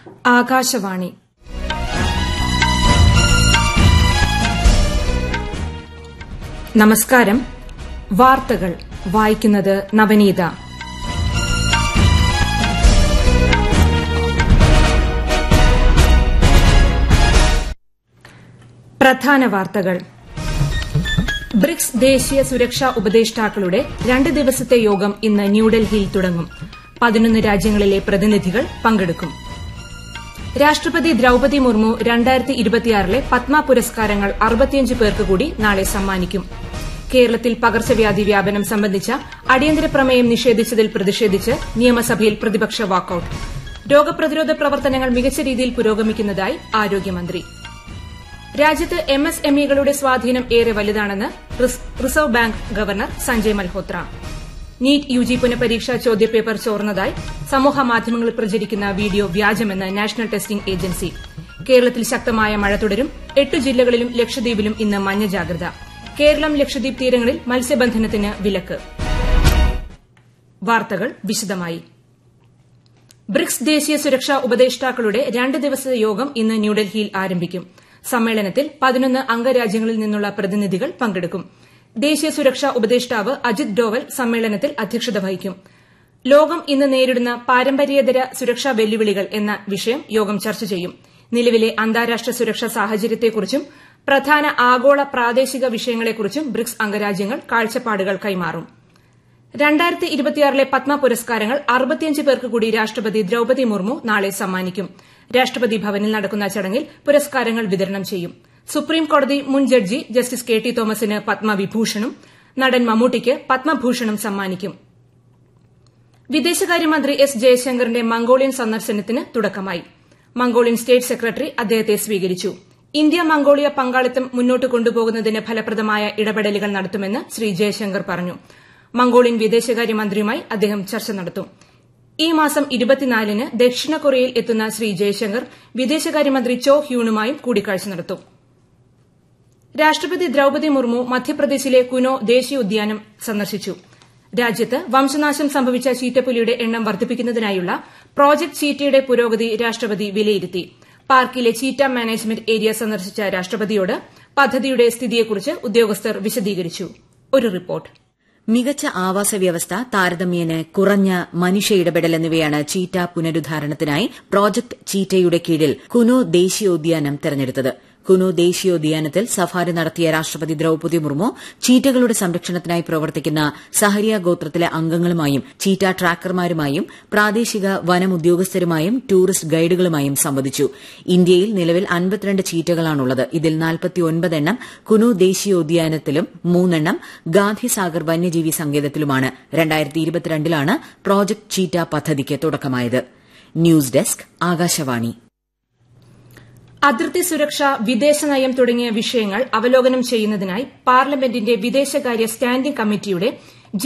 ആകാശവാണി നമസ്കാരം വാർത്തകൾ വായിക്കുന്നത് നവനീത പ്രധാന വാർത്തകൾ ബ്രിക്സ് ദേശീയ സുരക്ഷാ ഉപദേഷ്ടാക്കളുടെ രണ്ട് ദിവസത്തെ യോഗം ഇന്ന് ന്യൂഡൽഹിയിൽ തുടങ്ങും പതിനൊന്ന് രാജ്യങ്ങളിലെ പ്രതിനിധികൾ പങ്കെടുക്കും രാഷ്ട്രപതി ദ്രൌപതി മുർമു രണ്ടായിരത്തി ഇരുപത്തിയാറിലെ പത്മ പുരസ്കാരങ്ങൾ അറുപത്തിയഞ്ച് പേർക്ക് കൂടി നാളെ സമ്മാനിക്കും കേരളത്തിൽ പകർച്ചവ്യാധി വ്യാപനം സംബന്ധിച്ച അടിയന്തര പ്രമേയം നിഷേധിച്ചതിൽ പ്രതിഷേധിച്ച് നിയമസഭയിൽ പ്രതിപക്ഷ വാക്കൌട്ട് രോഗപ്രതിരോധ പ്രവർത്തനങ്ങൾ മികച്ച രീതിയിൽ പുരോഗമിക്കുന്നതായി ആരോഗ്യമന്ത്രി രാജ്യത്ത് എം എസ് എം ഇകളുടെ സ്വാധീനം ഏറെ വലുതാണെന്ന് reserve bank governor Sanjay Malhotra NEET UG പുനഃപരീക്ഷാ ചോദ്യപേപ്പർ ചോർന്നതായി സമൂഹമാധ്യമങ്ങളിൽ പ്രചരിക്കുന്ന വീഡിയോ വ്യാജമെന്ന് നാഷണൽ ടെസ്റ്റിംഗ് ഏജൻസി കേരളത്തിൽ ശക്തമായ മഴ തുടരും എട്ട് ജില്ലകളിലും ലക്ഷദ്വീപിലും ഇന്ന് മഞ്ഞ ജാഗ്രത കേരളം ലക്ഷദ്വീപ് തീരങ്ങളിൽ മത്സ്യബന്ധനത്തിന് വിലക്ക് വാർത്തകൾ വിശദമായി ബ്രിക്സ് ദേശീയ സുരക്ഷാ ഉപദേഷ്ടാക്കളുടെ രണ്ട് ദിവസത്തെ യോഗം ഇന്ന് ന്യൂഡൽഹിയിൽ ആരംഭിക്കും സമ്മേളനത്തിൽ പതിനൊന്ന് അംഗരാജ്യങ്ങളിൽ നിന്നുള്ള പ്രതിനിധികൾ പങ്കെടുക്കും ദേശീയ സുരക്ഷാ ഉപദേഷ്ടാവ് അജിത് ഡോവൽ സമ്മേളനത്തിൽ അധ്യക്ഷത വഹിക്കും ലോകം ഇന്ന് നേരിടുന്ന പാരമ്പര്യേതര സുരക്ഷാ വെല്ലുവിളികൾ എന്ന വിഷയം യോഗം ചർച്ച ചെയ്യും നിലവിലെ അന്താരാഷ്ട്ര സുരക്ഷാ സാഹചര്യത്തെക്കുറിച്ചും പ്രധാന ആഗോള പ്രാദേശിക വിഷയങ്ങളെക്കുറിച്ചും ബ്രിക്സ് അംഗരാജ്യങ്ങൾ കാഴ്ചപ്പാടുകൾ കൈമാറും രണ്ടായിരത്തി ഇരുപത്തിയാറിലെ പത്മ പുരസ്കാരങ്ങൾ അറുപത്തിയഞ്ച് പേർക്ക് കൂടി രാഷ്ട്രപതി ദ്രൌപതി മുർമു നാളെ സമ്മാനിക്കും രാഷ്ട്രപതി ഭവനിൽ നടക്കുന്ന ചടങ്ങിൽ പുരസ്കാരങ്ങൾ വിതരണം ചെയ്യും സുപ്രീം കോടതി മുൻ ജഡ്ജി ജസ്റ്റിസ് കെ ടി തോമസിന് പത്മവിഭൂഷണും നടൻ മമ്മൂട്ടിക്ക് പത്മഭൂഷണും സമ്മാനിക്കും വിദേശകാര്യമന്ത്രി എസ് ജയശങ്കറിന്റെ മംഗോളിയൻ സന്ദർശനത്തിന് തുടക്കമായി മംഗോളിയൻ സ്റ്റേറ്റ് സെക്രട്ടറി അദ്ദേഹത്തെ സ്വീകരിച്ചു ഇന്ത്യ മംഗോളിയ പങ്കാളിത്തം മുന്നോട്ട് കൊണ്ടുപോകുന്നതിന് ഫലപ്രദമായ ഇടപെടലുകൾ നടത്തുമെന്ന് ശ്രീ ജയശങ്കർ പറഞ്ഞു മംഗോളിയൻ വിദേശകാര്യമന്ത്രിയുമായി അദ്ദേഹം ചർച്ച നടത്തും ഈ മാസം ഇരുപത്തിനാലിന് ദക്ഷിണ കൊറിയയിൽ എത്തുന്ന ശ്രീ ജയശങ്കർ വിദേശകാര്യമന്ത്രി ചോ ഹ്യൂണുമായും കൂടിക്കാഴ്ച നടത്തും രാഷ്ട്രപതി ദ്രൌപതി മുർമു മധ്യപ്രദേശിലെ കുനോ ദേശീയോദ്യാനം സന്ദർശിച്ചു രാജ്യത്ത് വംശനാശം സംഭവിച്ച ചീറ്റപ്പുലിയുടെ എണ്ണം വർദ്ധിപ്പിക്കുന്നതിനായുള്ള പ്രോജക്ട് ചീറ്റയുടെ പുരോഗതി രാഷ്ട്രപതി വിലയിരുത്തി പാർക്കിലെ ചീറ്റ മാനേജ്മെന്റ് ഏരിയ സന്ദർശിച്ച രാഷ്ട്രപതിയോട് പദ്ധതിയുടെ സ്ഥിതിയെക്കുറിച്ച് ഉദ്യോഗസ്ഥർ വിശദീകരിച്ചു ഒരു റിപ്പോർട്ട് മികച്ച ആവാസ വ്യവസ്ഥ താരതമ്യേന കുറഞ്ഞ മനുഷ്യ ഇടപെടൽ എന്നിവയാണ് ചീറ്റ പുനരുദ്ധാരണത്തിനായി പ്രോജക്ട് ചീറ്റയുടെ കീഴിൽ കുനോ ദേശീയോദ്യാനം തെരഞ്ഞെടുത്തത് കുനോ ദേശീയോദ്യാനത്തിൽ സഫാരി നടത്തിയ രാഷ്ട്രപതി ദ്രൌപതി മുർമു ചീറ്റകളുടെ സംരക്ഷണത്തിനായി പ്രവർത്തിക്കുന്ന സഹരിയ ഗോത്രത്തിലെ അംഗങ്ങളുമായും ചീറ്റ ട്രാക്കർമാരുമായും പ്രാദേശിക വനം ഉദ്യോഗസ്ഥരുമായും ടൂറിസ്റ്റ് ഗൈഡുകളുമായും സംവദിച്ചു ഇന്ത്യയിൽ നിലവിൽ അൻപത്തിരണ്ട് ചീറ്റകളാണുള്ളത് ഇതിൽ എണ്ണം കുനു ദേശീയോദ്യാനത്തിലും മൂന്നെണ്ണം ഗാന്ധിസാഗർ വന്യജീവി സങ്കേതത്തിലുമാണ് ലാണ് പ്രോജക്ട് ചീറ്റ പദ്ധതിക്ക് തുടക്കമായത് ന്യൂസ് ഡെസ്ക് ആകാശവാണി അതിർത്തി സുരക്ഷ വിദേശനയം തുടങ്ങിയ വിഷയങ്ങൾ അവലോകനം ചെയ്യുന്നതിനായി പാർലമെന്റിന്റെ വിദേശകാര്യ സ്റ്റാൻഡിംഗ് കമ്മിറ്റിയുടെ